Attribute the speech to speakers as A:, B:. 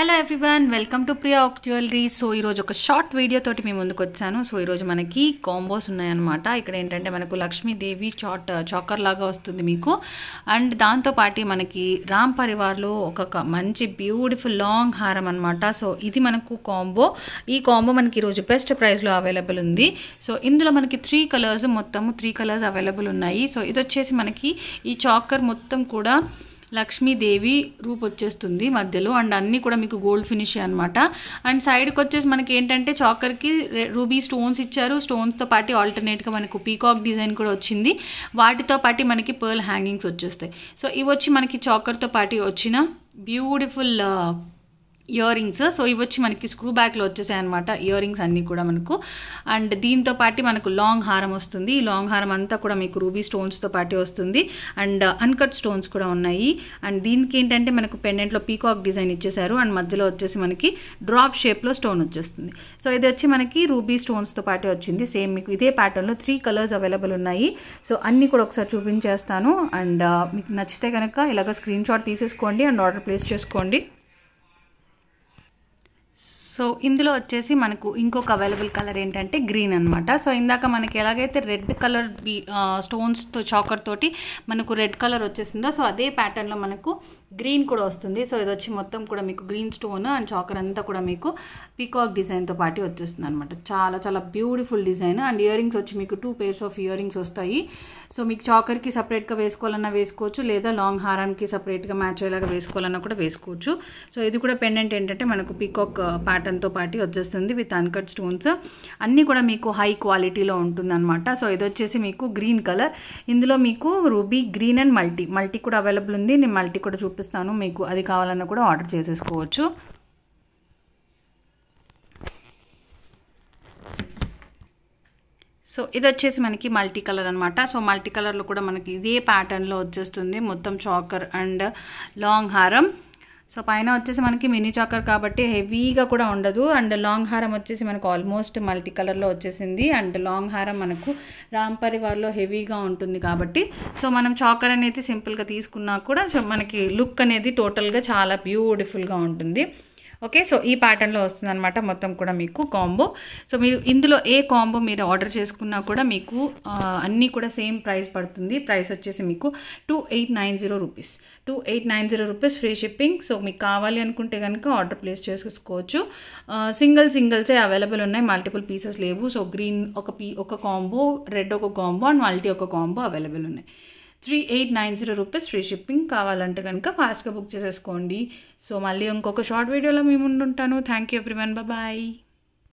A: hello everyone welcome to Priya of jewellery so ఈరోజు ఒక short video తోటి మేము ముందుకు వచ్చాను సో ఈరోజు మనకి కాంబోస్ ఉన్నాయన్నమాట ఇక్కడ ఏంటంటే మనకు లక్ష్మీదేవి చాట్ చాకర్ లాగా వస్తుంది మీకు అండ్ దాంతోపాటు మనకి రామ్ పరివార్లో ఒక క- మంచి బ్యూటిఫుల్ లాంగ్ హారం అనమాట సో ఇది మనకు కాంబో ఈ కాంబో మనకి ఈరోజు బెస్ట్ ప్రైస్లో అవైలబుల్ ఉంది సో ఇందులో మనకి త్రీ కలర్స్ మొత్తము త్రీ కలర్స్ అవైలబుల్ ఉన్నాయి సో ఇది వచ్చేసి మనకి ఈ చాకర్ మొత్తం కూడా లక్ష్మీదేవి రూప్ వచ్చేస్తుంది మధ్యలో అండ్ అన్నీ కూడా మీకు గోల్డ్ ఫినిష్ అనమాట అండ్ సైడ్కి వచ్చేసి మనకి ఏంటంటే చాకర్కి రూబీ స్టోన్స్ ఇచ్చారు స్టోన్స్తో పాటు ఆల్టర్నేట్గా మనకు పీకాక్ డిజైన్ కూడా వచ్చింది వాటితో పాటు మనకి పర్ల్ హ్యాంగింగ్స్ వచ్చేస్తాయి సో ఇవి వచ్చి మనకి చాకర్తో పాటు వచ్చిన బ్యూటిఫుల్ ఇయర్ రింగ్స్ సో ఇవి వచ్చి మనకి స్క్రూ బ్యాక్లో వచ్చేసాయి అనమాట ఇయర్ రింగ్స్ అన్నీ కూడా మనకు అండ్ దీంతో పాటు మనకు లాంగ్ హారం వస్తుంది ఈ లాంగ్ హారం అంతా కూడా మీకు రూబీ స్టోన్స్తో పాటు వస్తుంది అండ్ అన్కట్ స్టోన్స్ కూడా ఉన్నాయి అండ్ దీనికి ఏంటంటే మనకు పెండెంట్లో పీకాక్ డిజైన్ ఇచ్చేసారు అండ్ మధ్యలో వచ్చేసి మనకి డ్రాప్ షేప్లో స్టోన్ వచ్చేస్తుంది సో ఇది వచ్చి మనకి రూబీ స్టోన్స్తో పాటు వచ్చింది సేమ్ మీకు ఇదే ప్యాటర్న్లో త్రీ కలర్స్ అవైలబుల్ ఉన్నాయి సో అన్నీ కూడా ఒకసారి చూపించేస్తాను అండ్ మీకు నచ్చితే కనుక ఇలాగ స్క్రీన్ షాట్ తీసేసుకోండి అండ్ ఆర్డర్ ప్లేస్ చేసుకోండి సో ఇందులో వచ్చేసి మనకు ఇంకొక అవైలబుల్ కలర్ ఏంటంటే గ్రీన్ అనమాట సో ఇందాక మనకి ఎలాగైతే రెడ్ కలర్ స్టోన్స్తో చాకర్ తోటి మనకు రెడ్ కలర్ వచ్చేసిందో సో అదే ప్యాటర్న్లో మనకు గ్రీన్ కూడా వస్తుంది సో ఇది వచ్చి మొత్తం కూడా మీకు గ్రీన్ స్టోన్ అండ్ చాకర్ అంతా కూడా మీకు పీకాక్ డిజైన్తో పాటు వచ్చేస్తుంది అనమాట చాలా చాలా beautiful design and earrings వచ్చి మీకు two pairs of earrings వస్తాయి సో మీకు చాకర్కి సపరేట్గా వేసుకోవాలన్నా వేసుకోవచ్చు లేదా లాంగ్ హారానికి సపరేట్గా మ్యాచ్ అయ్యేలాగా వేసుకోవాలన్నా కూడా వేసుకోవచ్చు సో ఇది కూడా పెండెంట్ ఏంటంటే మనకు పీకాక్ ప్యాటర్న్తో పాటు వచ్చేస్తుంది విత్ అన్కట్ స్టోన్స్ అన్నీ కూడా మీకు హై క్వాలిటీలో ఉంటుందన్నమాట సో ఇది వచ్చేసి మీకు గ్రీన్ కలర్ ఇందులో మీకు ruby green and multi multi కూడా అవైలబుల్ ఉంది నేను మల్టీ కూడా చూపిస్తాను మీకు అది కావాలన్నా కూడా ఆర్డర్ చేసేసుకోవచ్చు సో ఇది వచ్చేసి మనకి మల్టీ కలర్ అనమాట సో మల్టీ కలర్లో కూడా మనకి ఇదే ప్యాటర్న్లో వచ్చేస్తుంది మొత్తం చాకర్ అండ్ లాంగ్ హారం సో పైన వచ్చేసి మనకి మినీ చాకర్ కాబట్టి హెవీగా కూడా ఉండదు అండ్ లాంగ్ హారం వచ్చేసి మనకు ఆల్మోస్ట్ మల్టీ కలర్లో వచ్చేసింది అండ్ లాంగ్ హారం మనకు రామ్ పరివార్లో హెవీగా ఉంటుంది కాబట్టి సో మనం చాకర్ అనేది సింపుల్గా తీసుకున్నా కూడా సో మనకి లుక్ అనేది టోటల్గా చాలా బ్యూటిఫుల్గా ఉంటుంది ఓకే సో ఈ ప్యాటర్న్లో వస్తుంది అనమాట మొత్తం కూడా మీకు కాంబో సో మీరు ఇందులో ఏ కాంబో మీరు ఆర్డర్ చేసుకున్నా కూడా మీకు ఆ, అన్నీ కూడా సేమ్ ప్రైస్ పడుతుంది ప్రైస్ వచ్చేసి మీకు two eight nine zero rupees two eight nine zero rupees free shipping so మీకు కావాలి అనుకుంటే కనుక ఆర్డర్ ప్లేస్ చేసుకోవచ్చు సింగిల్ సింగిల్సే అవైలబుల్ ఉన్నాయి మల్టిపుల్ పీసెస్ లేవు సో గ్రీన్ ఒక పీ ఒక కాంబో రెడ్ ఒక కాంబో అండ్ మల్టీ ఒక కాంబో అవైలబుల్ ఉన్నాయి three eight nine zero rupees free shipping కావాలంటే కనుక ఫాస్ట్గా బుక్ చేసేసుకోండి సో మళ్ళీ ఇంకొక షార్ట్ వీడియోలో మేము ఉండుంటాను థ్యాంక్ యూ ఎవ్రీవన్ బాయ్